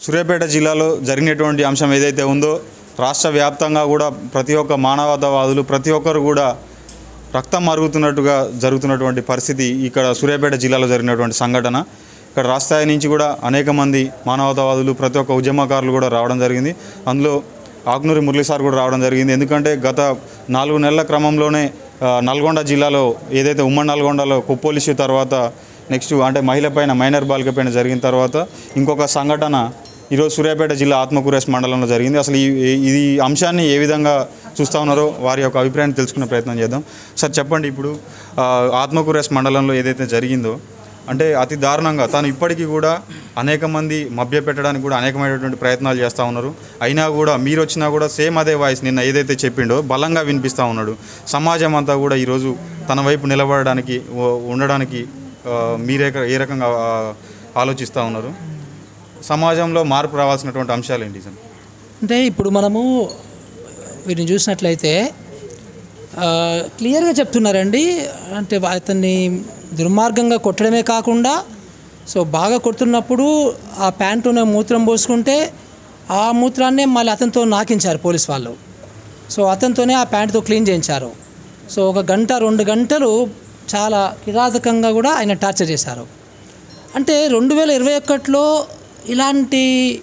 సూర్యాపేట జిల్లాలో జరిగినటువంటి అంశం ఏదైతే ఉందో రాష్ట్ర వ్యాప్తంగా కూడా ప్రతి ఒక్క మానవతావాదులు ప్రతి ఒక్కరు కూడా రక్తం మరుగుతున్నట్టుగా జరుగుతున్నటువంటి పరిస్థితి ఇక్కడ సూర్యాపేట జిల్లాలో జరిగినటువంటి సంఘటన ఇక్కడ రాష్ట్రాయి నుంచి కూడా అనేక మంది మానవతావాదులు ప్రతి ఒక్క ఉద్యమకారులు కూడా రావడం జరిగింది అందులో ఆగ్నూరి మురళి సార్ కూడా రావడం జరిగింది ఎందుకంటే గత నాలుగు నెలల క్రమంలోనే ఆ, నల్గొండ జిల్లాలో ఏదైతే ఉమ్మడి నల్గొండలో కుప్పోలు ఇష్యూ తర్వాత నెక్స్ట్ అంటే మహిళ పైన మైనర్ బాలిక పైన జరిగిన తర్వాత ఇంకొక సంఘటన ఈరోజు సూర్యాపేట జిల్లా ఆత్మకూరేస్ మండలంలో జరిగింది అసలు ఈ ఈ- ఇది అంశాన్ని ఏ విధంగా చూస్తూ ఉన్నారో వారి యొక్క అభిప్రాయాన్ని తెలుసుకునే ప్రయత్నం చేద్దాం సార్ చెప్పండి ఇప్పుడు ఆ, ఆత్మకూరేస్ మండలంలో ఏదైతే జరిగిందో అంటే అతి దారుణంగా తాను ఇప్పటికీ కూడా అనేక మంది మభ్య పెట్టడానికి కూడా అనేకమైనటువంటి ప్రయత్నాలు చేస్తూ ఉన్నారు అయినా కూడా మీరు వచ్చినా కూడా సేమ్ అదే వాయిస్ నిన్న ఏదైతే చెప్పిండో బలంగా వినిపిస్తూ ఉన్నాడు సమాజం అంతా కూడా ఈరోజు తన వైపు నిలబడడానికి ఓ- ఉండడానికి ఆ, మీరే ఏ రకంగా ఆ, ఆలోచిస్తూ ఉన్నారు సమాజంలో మార్పు రావాల్సినటువంటి అంశాలు ఏంటి సార్ అంటే ఇప్పుడు మనము వీటిని చూసినట్లయితే ఆ, క్లియర్గా చెప్తున్నారండి అంటే వా- అతన్ని దుర్మార్గంగా కొట్టడమే కాకుండా సో బాగా కొడుతున్నప్పుడు ఆ ప్యాంటున మూత్రం పోసుకుంటే ఆ మూత్రాన్నే మళ్ళీ అతనితో నాకించారు పోలీస్ వాళ్ళు సో అతనితోనే ఆ ప్యాంటుతో క్లీన్ చేయించారు సో ఒక గంట రెండు గంటలు చాలా కిరాతకంగా కూడా ఆయన టార్చర్ చేశారు అంటే రెండు వేల ఇరవై ఒకటిలో ఇలాంటి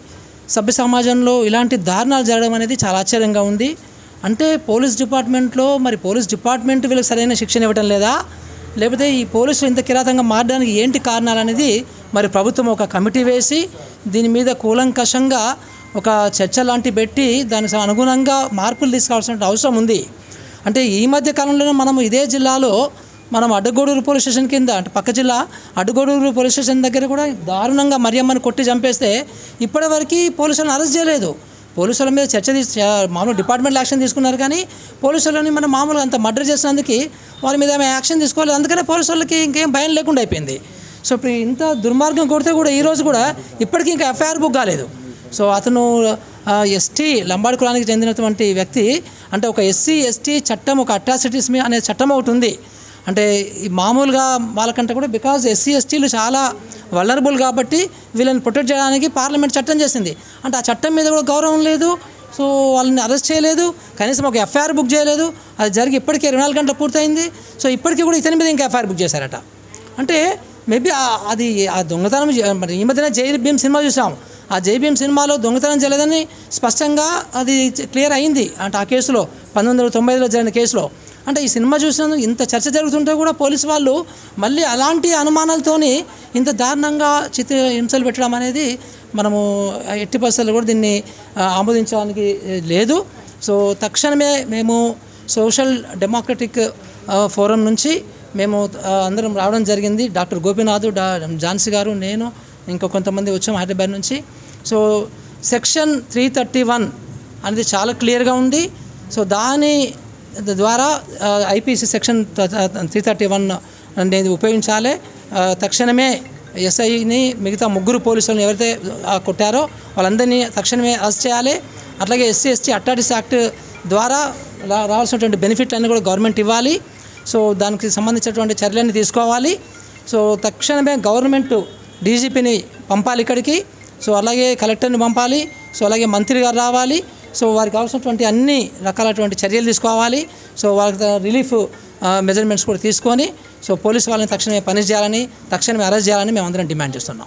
సభ్య సమాజంలో ఇలాంటి దారుణాలు జరగడం అనేది చాలా ఆశ్చర్యంగా ఉంది అంటే పోలీస్ డిపార్ట్మెంట్లో మరి పోలీస్ డిపార్ట్మెంట్ వీళ్ళకి సరైన శిక్షణ ఇవ్వడం లేదా లేకపోతే ఈ పోలీసులు ఇంత కిరాతంగా మారడానికి ఏంటి కారణాలు అనేది మరి ప్రభుత్వం ఒక కమిటీ వేసి దీని మీద కూలంకషంగా ఒక చర్చ లాంటి పెట్టి దానికి అనుగుణంగా మార్పులు తీసుకోవాల్సిన అవసరం ఉంది అంటే ఈ మధ్య కాలంలోనే మనం ఇదే జిల్లాలో మనం అడ్డగోడూరు పోలీస్ స్టేషన్ కింద అంటే పక్క జిల్లా అడ్డగోడూరు పోలీస్ స్టేషన్ దగ్గర కూడా దారుణంగా మరియమ్మని కొట్టి చంపేస్తే ఇప్పటివరకు పోలీసులను అరెస్ట్ చేయలేదు పోలీసుల మీద చర్చ తీసు మామూలు డిపార్ట్మెంట్ యాక్షన్ తీసుకున్నారు కానీ పోలీసులని మనం మామూలుగా అంత మర్డర్ చేసినందుకు వాళ్ళ మీద ఏమీ యాక్షన్ తీసుకోలేదు అందుకనే పోలీసు వాళ్ళకి ఇంకేం భయం లేకుండా అయిపోయింది సో ఇప్పుడు ఇంత దుర్మార్గం కొడితే కూడా ఈరోజు కూడా ఇప్పటికీ ఇంకా ఎఫ్ఐఆర్ బుక్ కాలేదు సో అతను ఎస్టీ లంబాడి కులానికి చెందినటువంటి వ్యక్తి అంటే ఒక ఎస్సీ ఎస్టీ చట్టం ఒక అట్రాసిటీస్ మీ అనే చట్టం ఒకటి ఉంది అంటే ఈ మామూలుగా వాళ్ళకంటే కూడా బికాజ్ ఎస్సీ ఎస్టీలు చాలా వలరబుల్ కాబట్టి వీళ్ళని ప్రొటెక్ట్ చేయడానికి పార్లమెంట్ చట్టం చేసింది అంటే ఆ చట్టం మీద కూడా గౌరవం లేదు సో వాళ్ళని అరెస్ట్ చేయలేదు కనీసం ఒక ఎఫ్ఐఆర్ బుక్ చేయలేదు అది జరిగి ఇప్పటికే ఇరవై నాలుగు గంటలు పూర్తయింది సో ఇప్పటికీ కూడా ఇతని మీద ఇంకా ఎఫ్ఐఆర్ బుక్ చేశారట అంటే మేబీ అది ఆ దొంగతనం చే- మరి ఈ మధ్యన జై భీమ్ సినిమా చూసాం ఆ జై భీమ్ సినిమాలో దొంగతనం చేయలేదని స్పష్టంగా అది క్లియర్ అయింది అంటే ఆ కేసులో పంతొమ్మిది వందల తొంభై ఐదులో జరిగిన కేసులో అంటే ఈ సినిమా చూసినందుకు ఇంత చర్చ జరుగుతుంటే కూడా పోలీసు వాళ్ళు మళ్ళీ అలాంటి అనుమానాలతోని ఇంత దారుణంగా చిత్ర హింసలు పెట్టడం అనేది మనము ఎట్టి పరిస్థితుల్లో కూడా దీన్ని ఆ, ఆమోదించడానికి ఏ, లేదు సో తక్షణమే మేము సోషల్ డెమోక్రటిక్ ఆ, ఫోరం నుంచి మేము ఆ, అందరం రావడం జరిగింది డాక్టర్ గోపీనాథ్ డా ఝాన్సీ గారు నేను ఇంకా కొంతమంది వచ్చాము హైదరాబాద్ నుంచి so section three thirty one అనేది చాలా క్లియర్గా ఉంది సో దాని ద్వారా IPC section three thirty one అనేది ఉపయోగించాలి ఆ, తక్షణమే ఎస్ఐని మిగతా ముగ్గురు పోలీసులను ఎవరైతే ఆ, కొట్టారో వాళ్ళందరినీ తక్షణమే అరెస్ట్ చేయాలి అట్లాగే ఎస్సీ ఎస్టీ అట్టాడిస్ యాక్ట్ ద్వారా రా- రావాల్సినటువంటి బెనిఫిట్ అన్ని కూడా గవర్నమెంట్ ఇవ్వాలి సో దానికి సంబంధించినటువంటి చర్యలన్నీ తీసుకోవాలి సో తక్షణమే గవర్నమెంట్ డీజీపీని పంపాలి ఇక్కడికి సో అలాగే కలెక్టర్ని పంపాలి సో అలాగే మంత్రి గారు రావాలి సో వారికి కావాల్సినటువంటి అన్ని రకాలటువంటి చర్యలు తీసుకోవాలి సో వాళ్ళకి రిలీఫ్ మెజర్మెంట్స్ కూడా తీసుకొని సో పోలీసు వాళ్ళని తక్షణమే పనిష్ చేయాలని తక్షణమే అరెస్ట్ చేయాలని మేము అందరం డిమాండ్ చేస్తున్నాం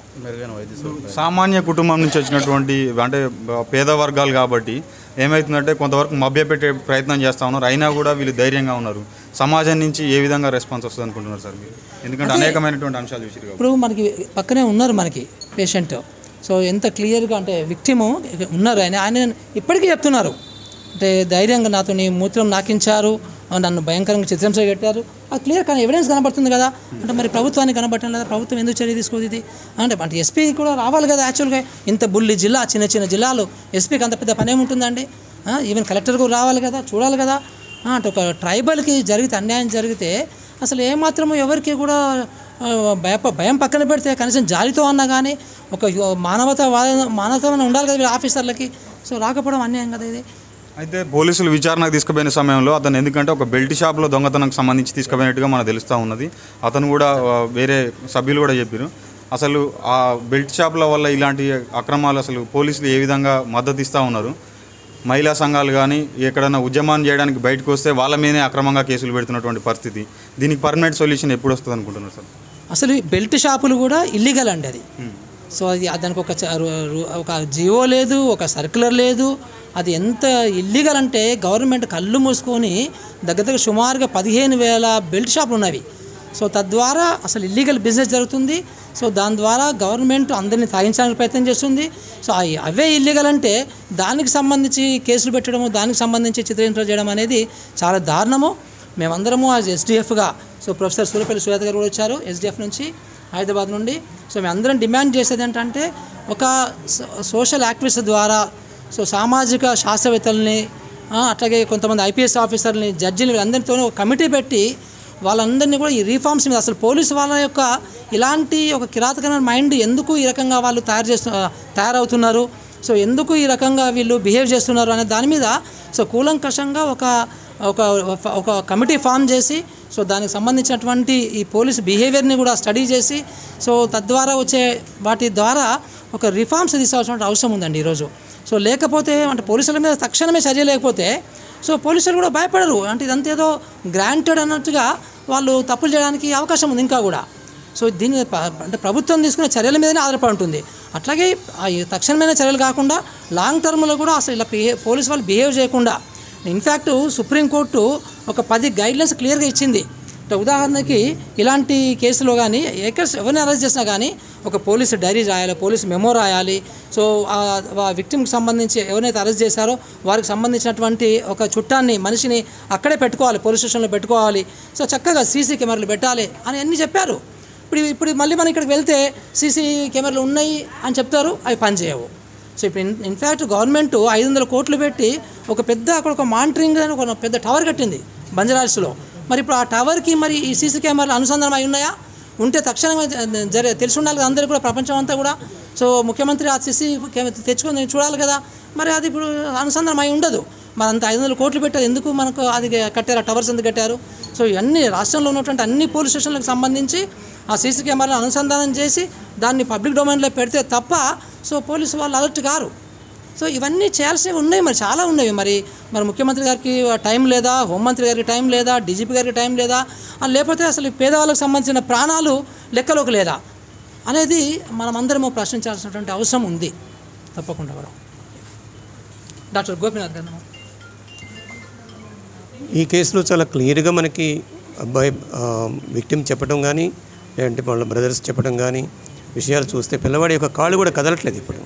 సామాన్య కుటుంబం నుంచి వచ్చినటువంటి అంటే పేద వర్గాలు కాబట్టి ఏమవుతుందంటే కొంతవరకు మభ్యపెట్టే ప్రయత్నం చేస్తూ ఉన్నారు అయినా కూడా వీళ్ళు ధైర్యంగా ఉన్నారు సమాజం నుంచి ఏ విధంగా రెస్పాన్స్ వస్తుంది అనుకుంటున్నారు సార్ మీరు ఎందుకంటే అనేకమైనటువంటి అంశాలు చూసారు కాబట్టి ఇప్పుడు మనకి పక్కనే ఉన్నారు మనకి పేషెంట్ సో ఎంత క్లియర్గా అంటే విక్టిము ఉన్నారు ఆయన ఆయన ఇప్పటికీ చెప్తున్నారు అంటే ధైర్యంగా నాతో నీ మూత్రం నాకించారు నన్ను భయంకరంగా చిత్రంస పెట్టారు అది క్లియర్ కానీ ఎవిడెన్స్ కనబడుతుంది కదా అంటే మరి ప్రభుత్వానికి కనబడటం లేదా ప్రభుత్వం ఎందుకు చర్య తీసుకోదు ఇది అంటే అంటే ఎస్పీ కూడా రావాలి కదా యాక్చువల్గా ఇంత బుల్లి జిల్లా చిన్న చిన్న జిల్లాలు ఎస్పీకి అంత పెద్ద పని ఏముంటుందండి ఈవెన్ కలెక్టర్ కూడా రావాలి కదా చూడాలి కదా ఆ, అంటే ఒక ట్రైబల్కి జరిగితే అన్యాయం జరిగితే అసలు ఏమాత్రము ఎవరికి కూడా ఆ, భయ భయం పక్కన పెడితే కనీసం జాలితో అన్నా కానీ ఒక యు- మానవత మానవత ఉండాలి కదా వీళ్ళ ఆఫీసర్లకి సో రాకపోవడం అన్యాయం కదా ఇది అయితే పోలీసులు విచారణకు తీసుకుపోయిన సమయంలో అతను ఎందుకంటే ఒక బెల్ట్ షాప్లో దొంగతనంకి సంబంధించి తీసుకుపోయినట్టుగా మనకు తెలుస్తూ ఉన్నది అతను కూడా ఆ, వేరే సభ్యులు కూడా చెప్పారు అసలు ఆ బెల్ట్ షాపుల వల్ల ఇలాంటి అక్రమాలు అసలు పోలీసులు ఏ విధంగా మద్దతు ఇస్తూ ఉన్నారు మహిళా సంఘాలు కానీ ఎక్కడైనా ఉద్యమం చేయడానికి బయటకు వస్తే వాళ్ళ మీదనే అక్రమంగా కేసులు పెడుతున్నటువంటి పరిస్థితి దీనికి పర్మనెంట్ సొల్యూషన్ ఎప్పుడు వస్తుంది అనుకుంటున్నారు సార్ అసలు ఈ బెల్ట్ షాపులు కూడా ఇల్లీగల్ అండి అది సో అది దానికి ఒక చ- రు- రు- ఒక జియో లేదు ఒక సర్క్యులర్ లేదు అది ఎంత ఇల్లీగల్ అంటే గవర్నమెంట్ కళ్ళు మూసుకొని దగ్గర దగ్గర సుమారుగా పదిహేను వేల బెల్ట్ షాపులు ఉన్నవి సో తద్వారా అసలు ఇల్లీగల్ బిజినెస్ జరుగుతుంది సో దాని ద్వారా గవర్నమెంట్ అందరినీ తాగించడానికి ప్రయత్నం చేస్తుంది సో అవి- అవే ఇల్లీగల్ అంటే దానికి సంబంధించి కేసులు పెట్టడము దానికి సంబంధించి చిత్రహింసలు చేయడం అనేది చాలా దారుణము మేమందరము యాజ్ ఎస్డిఎఫ్గా సో ప్రొఫెసర్ సూర్యపల్లి సుజాత గారు కూడా వచ్చారు ఎస్డిఎఫ్ నుంచి హైదరాబాద్ నుండి సో మేమందరం డిమాండ్ చేసేది ఏంటంటే ఒక సో- సోషల్ యాక్టివిస్ట్ ద్వారా సో సామాజిక శాస్త్రవేత్తల్ని ఆ, అట్లాగే కొంతమంది ఐపీఎస్ ఆఫీసర్ని జడ్జిని వీళ్ళందరితో ఒక కమిటీ పెట్టి వాళ్ళందరినీ కూడా ఈ రీఫార్మ్స్ మీద అసలు పోలీసు వాళ్ళ యొక్క ఇలాంటి ఒక కిరాతకమైన మైండ్ ఎందుకు ఈ రకంగా వాళ్ళు తయారు చేస్తు తయారవుతున్నారు సో ఎందుకు ఈ రకంగా వీళ్ళు బిహేవ్ చేస్తున్నారు అనే దాని మీద సో కూలంకషంగా ఒక ఒక ఒక కమిటీ ఫామ్ చేసి సో దానికి సంబంధించినటువంటి ఈ పోలీస్ బిహేవియర్ని కూడా స్టడీ చేసి సో తద్వారా వచ్చే వాటి ద్వారా ఒక రిఫార్మ్స్ తీసుకోవాల్సిన అవసరం ఉందండి ఈరోజు సో లేకపోతే అంటే పోలీసుల మీద తక్షణమే చర్య లేకపోతే సో పోలీసులు కూడా భయపడరు అంటే ఇదంతా ఏదో గ్రాంటెడ్ అన్నట్టుగా వాళ్ళు తప్పులు చేయడానికి అవకాశం ఉంది ఇంకా కూడా సో దీని ప- అంటే ప్రభుత్వం తీసుకునే చర్యల మీదనే ఆధారపడి ఉంటుంది అట్లాగే ఆ ఈ తక్షణమైన చర్యలు కాకుండా లాంగ్ టర్మ్లో కూడా అసలు ఇలా బిహే పోలీస్ వాళ్ళు బిహేవ్ చేయకుండా ఇన్ఫ్యాక్ట్ సుప్రీంకోర్టు ఒక పది గైడ్లైన్స్ క్లియర్గా ఇచ్చింది అంటే ఉదాహరణకి ఇలాంటి కేసులో కానీ ఎక్కడ ఎవరిని అరెస్ట్ చేసినా కానీ ఒక పోలీసు డైరీ రాయాలి పోలీసు మెమో రాయాలి సో ఆ విక్టిమ్కి సంబంధించి ఎవరైతే అరెస్ట్ చేశారో వారికి సంబంధించినటువంటి ఒక చుట్టాన్ని మనిషిని అక్కడే పెట్టుకోవాలి పోలీస్ స్టేషన్లో పెట్టుకోవాలి సో చక్కగా సీసీ కెమెరాలు పెట్టాలి అని అన్నీ చెప్పారు ఇప్పుడు ఇప్పుడు మళ్ళీ మనం ఇక్కడికి వెళ్తే సీసీ కెమెరాలు ఉన్నాయి అని చెప్తారు అవి పనిచేయవు సో ఇప్పుడు ఇన్ ఇన్ఫ్యాక్ట్ గవర్నమెంట్ ఐదు వందల కోట్లు పెట్టి ఒక పెద్ద అక్కడ ఒక మానిటరింగ్ అని ఒక పెద్ద టవర్ కట్టింది బంజరాల్స్లో మరి ఇప్పుడు ఆ టవర్కి మరి ఈ సీసీ కెమెరాలు అనుసంధానం అయి ఉన్నాయా ఉంటే తక్షణమే జ- జర తెలిసి ఉండాలి కదా అందరికీ కూడా ప్రపంచం అంతా కూడా సో ముఖ్యమంత్రి ఆ సీసీ కెమెరా తెచ్చుకొని చూడాలి కదా మరి అది ఇప్పుడు అనుసంధానం అయి ఉండదు మరి అంత ఐదు వందల కోట్లు పెట్టారు ఎందుకు మనకు అది కట్టారు ఆ టవర్స్ ఎందుకు కట్టారు సో ఇవన్నీ రాష్ట్రంలో ఉన్నటువంటి అన్ని పోలీస్ స్టేషన్లకు సంబంధించి ఆ సీసీ కెమెరాలను అనుసంధానం చేసి దాన్ని పబ్లిక్ డొమైన్లో పెడితే తప్ప సో పోలీసు వాళ్ళు అలర్ట్ కారు సో ఇవన్నీ చేయాల్సినవి ఉన్నాయి మరి చాలా ఉన్నాయి మరి మరి ముఖ్యమంత్రి గారికి టైం లేదా హోంమంత్రి గారికి టైం లేదా డీజీపీ గారికి టైం లేదా ఆ లేకపోతే అసలు ఈ పేదవాళ్ళకి సంబంధించిన ప్రాణాలు లెక్కలోకి లేదా అనేది మనమందరము ప్రశ్నించాల్సినటువంటి అవసరం ఉంది తప్పకుండా కూడా డాక్టర్ గోపీనాథ్ గారు ఈ కేసులో చాలా క్లియర్గా మనకి అబ్బాయి విక్టిమ్ చెప్పడం కానీ లేదంటే వాళ్ళ బ్రదర్స్ చెప్పడం కానీ విషయాలు చూస్తే పిల్లవాడి యొక్క కాళ్ళు కూడా కదలట్లేదు ఇప్పుడు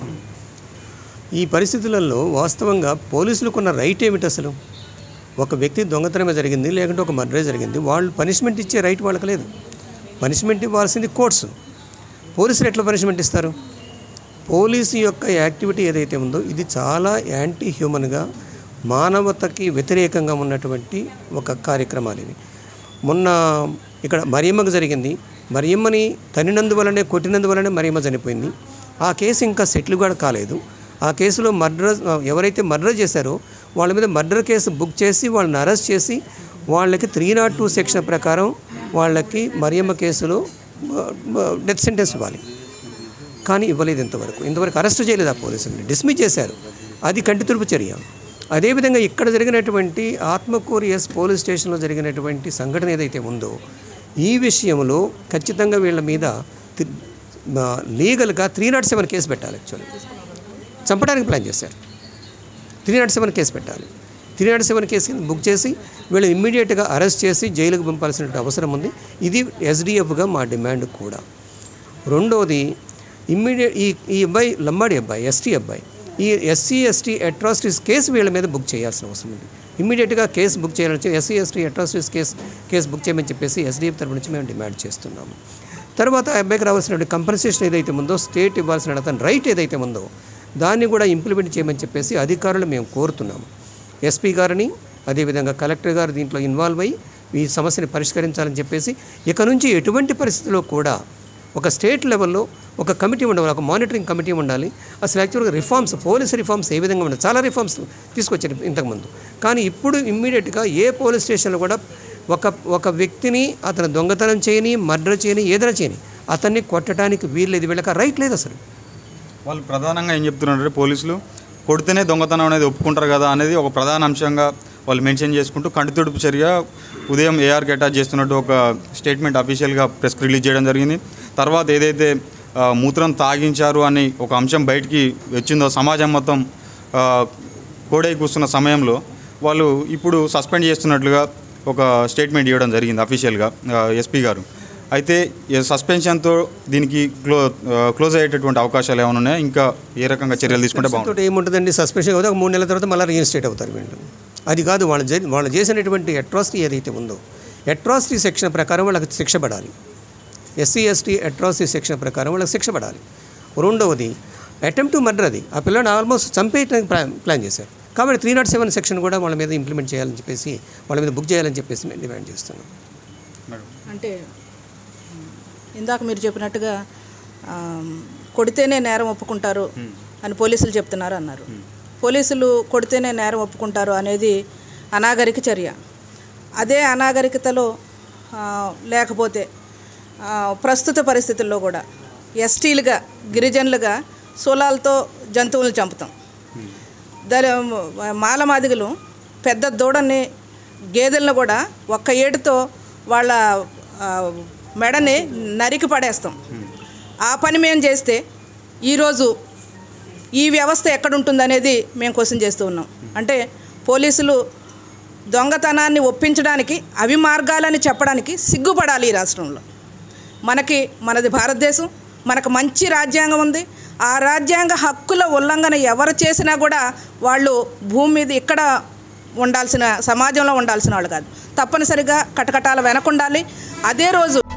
ఈ పరిస్థితులలో వాస్తవంగా పోలీసులకు ఉన్న రైట్ ఏమిటి అసలు ఒక వ్యక్తి దొంగతనమే జరిగింది లేకుంటే ఒక మర్డరే జరిగింది వాళ్ళు పనిష్మెంట్ ఇచ్చే రైట్ వాళ్ళకి లేదు పనిష్మెంట్ ఇవ్వాల్సింది కోర్ట్స్ పోలీసులు ఎట్లా పనిష్మెంట్ ఇస్తారు పోలీసు యొక్క యాక్టివిటీ ఏదైతే ఉందో ఇది చాలా యాంటీ హ్యూమన్గా మానవతకి వ్యతిరేకంగా ఉన్నటువంటి ఒక కార్యక్రమాలు ఇవి మొన్న ఇక్కడ మరియమ్మకు జరిగింది మరియమ్మని తనినందువలనే కొట్టినందువలనే మరియమ్మ చనిపోయింది ఆ కేసు ఇంకా సెటిల్ కూడా కాలేదు ఆ కేసులో మర్డర్ ఎవరైతే మర్డర్ చేశారో వాళ్ళ మీద మర్డర్ కేసు బుక్ చేసి వాళ్ళని అరెస్ట్ చేసి వాళ్ళకి త్రీ నాట్ టూ సెక్షన్ ప్రకారం వాళ్ళకి మరియమ్మ కేసులో డెత్ సెంటెన్స్ ఇవ్వాలి కానీ ఇవ్వలేదు ఇంతవరకు ఇంతవరకు అరెస్ట్ చేయలేదు ఆ పోలీసుల్ని డిస్మిస్ చేశారు అది కంటి తుడుపు చర్య అదేవిధంగా ఇక్కడ జరిగినటువంటి ఆత్మకూరు ఎస్ పోలీస్ స్టేషన్లో జరిగినటువంటి సంఘటన ఏదైతే ఉందో ఈ విషయంలో ఖచ్చితంగా వీళ్ళ మీద తి- ఆ, లీగల్గా త్రీ నాట్ సెవెన్ కేసు పెట్టాలి యాక్చువల్లీ చంపడానికి ప్లాన్ చేశారు త్రీ నాట్ సెవెన్ కేసు పెట్టాలి త్రీ నాట్ సెవెన్ కేసు కింద బుక్ చేసి వీళ్ళు ఇమ్మీడియట్గా అరెస్ట్ చేసి జైలుకు పంపాల్సిన అవసరం ఉంది ఇది ఎస్డిఎఫ్గా మా డిమాండ్ కూడా రెండోది ఇమ్మీడియట్ ఈ ఈ అబ్బాయి లంబాడి అబ్బాయి ఎస్టీ అబ్బాయి ఈ ఎస్సీ ఎస్టీ అట్రాసిటీస్ కేసు వీళ్ళ మీద బుక్ చేయాల్సిన అవసరం ఉంది ఇమ్మీడియట్గా కేసు బుక్ చేయాలని SC ST atrocities case case book చేయమని చెప్పేసి ఎస్డిఎఫ్ తరపు నుంచి మేము డిమాండ్ చేస్తున్నాము తర్వాత ఆ అబ్బాయికి రావాల్సిన కంపెన్సేషన్ ఏదైతే ఉందో స్టేట్ ఇవ్వాల్సిన అతని రైట్ ఏదైతే ఉందో దాన్ని కూడా ఇంప్లిమెంట్ చేయమని చెప్పేసి అధికారులు మేము కోరుతున్నాము ఎస్పీ గారిని అదేవిధంగా కలెక్టర్ గారు దీంట్లో ఇన్వాల్వ్ అయ్యి ఈ సమస్యని పరిష్కరించాలని చెప్పేసి ఇక నుంచి ఎటువంటి పరిస్థితిలో కూడా ఒక స్టేట్ లెవెల్లో ఒక కమిటీ ఉండాలి ఒక మానిటరింగ్ కమిటీ ఉండాలి అసలు యాక్చువల్గా రిఫార్మ్స్ పోలీస్ రిఫార్మ్స్ ఏ విధంగా ఉండాలి చాలా రిఫార్మ్స్ తీసుకొచ్చారు ఇంతకుముందు కానీ ఇప్పుడు ఇమ్మీడియట్గా ఏ పోలీస్ స్టేషన్లో కూడా ఒక ఒక వ్యక్తిని అతను దొంగతనం చేయని మర్డర్ చేయని ఏదైనా చేయని అతన్ని కొట్టడానికి వీల్లేదు వీళ్ళకి రైట్ లేదు అసలు వాళ్ళు ప్రధానంగా ఏం చెప్తున్నారంటే పోలీసులు కొడితేనే దొంగతనం అనేది ఒప్పుకుంటారు కదా అనేది ఒక ప్రధాన అంశంగా వాళ్ళు మెన్షన్ చేసుకుంటూ కంటితుడుపు చర్య ఉదయం ఏఆర్కి అటాచ్ చేస్తున్నట్టు ఒక స్టేట్మెంట్ అఫీషియల్గా ప్రెస్ రిలీజ్ చేయడం జరిగింది తర్వాత ఏదైతే ఆ, మూత్రం తాగించారు అని ఒక అంశం బయటికి వచ్చిందో సమాజం మొత్తం ఆ, కోడై కూస్తున్న సమయంలో వాళ్ళు ఇప్పుడు సస్పెండ్ చేస్తున్నట్లుగా ఒక స్టేట్మెంట్ ఇవ్వడం జరిగింది అఫీషియల్గా ఎస్పీ గారు అయితే ఈ సస్పెన్షన్తో దీనికి క్లో ఆ, క్లోజ్ అయ్యేటటువంటి అవకాశాలు ఏమైనా ఉన్నాయా ఇంకా ఏ రకంగా చర్యలు తీసుకుంటే బాగుంటుంది తోటి ఏముంటుందండి సస్పెన్షన్ అవుతుంది ఒక మూడు నెలల తర్వాత మళ్ళీ రీఇన్స్టేట్ అవుతారు వీళ్ళు అది కాదు వాళ్ళు జరి వాళ్ళు చేసినటువంటి అట్రాసిటీ ఏదైతే ఉందో అట్రాసిటీ సెక్షన్ ప్రకారం వాళ్ళకి శిక్ష పడాలి ఎస్సీ ఎస్టీ అట్రాసిటీ సెక్షన్ ప్రకారం వాళ్ళకి శిక్ష పడాలి రెండవది అటెంప్ట్ టు మర్డర్ అది ఆ పిల్లని ఆల్మోస్ట్ చంపేయడానికి ప్లాన్ ప్లాన్ చేశారు కాబట్టి త్రీ నాట్ సెవెన్ సెక్షన్ కూడా వాళ్ళ మీద ఇంప్లిమెంట్ చేయాలని చెప్పేసి వాళ్ళ మీద బుక్ చేయాలని చెప్పేసి మేము డిమాండ్ చేస్తున్నాం అంటే ఉమ్, ఇందాక మీరు చెప్పినట్టుగా ఆ, కొడితేనే నేరం ఒప్పుకుంటారు అని పోలీసులు చెప్తున్నారు అన్నారు పోలీసులు కొడితేనే నేరం ఒప్పుకుంటారు అనేది అనాగరిక చర్య అదే అనాగరికతలో ఆ, లేకపోతే ఆ, ప్రస్తుత పరిస్థితుల్లో కూడా ఎస్టీలుగా గిరిజనులుగా సోలాలతో జంతువులను చంపుతాం దాని మాలమాదిగలు పెద్ద దూడని గేదెలను కూడా ఒక్క ఏడుతో వాళ్ళ ఆ, మెడని నరికి పడేస్తాం ఆ పని మేము చేస్తే ఈరోజు ఈ వ్యవస్థ ఎక్కడుంటుందనేది మేము క్వశ్చన్ చేస్తూ ఉన్నాం అంటే పోలీసులు దొంగతనాన్ని ఒప్పించడానికి అవి మార్గాలని చెప్పడానికి సిగ్గుపడాలి ఈ రాష్ట్రంలో మనకి మనది భారతదేశం మనకు మంచి రాజ్యాంగం ఉంది ఆ రాజ్యాంగ హక్కుల ఉల్లంఘన ఎవరు చేసినా కూడా వాళ్ళు భూమి మీద ఇక్కడ ఉండాల్సిన సమాజంలో ఉండాల్సిన వాళ్ళు కాదు తప్పనిసరిగా కటకటాల వెనకుండాలి అదే రోజు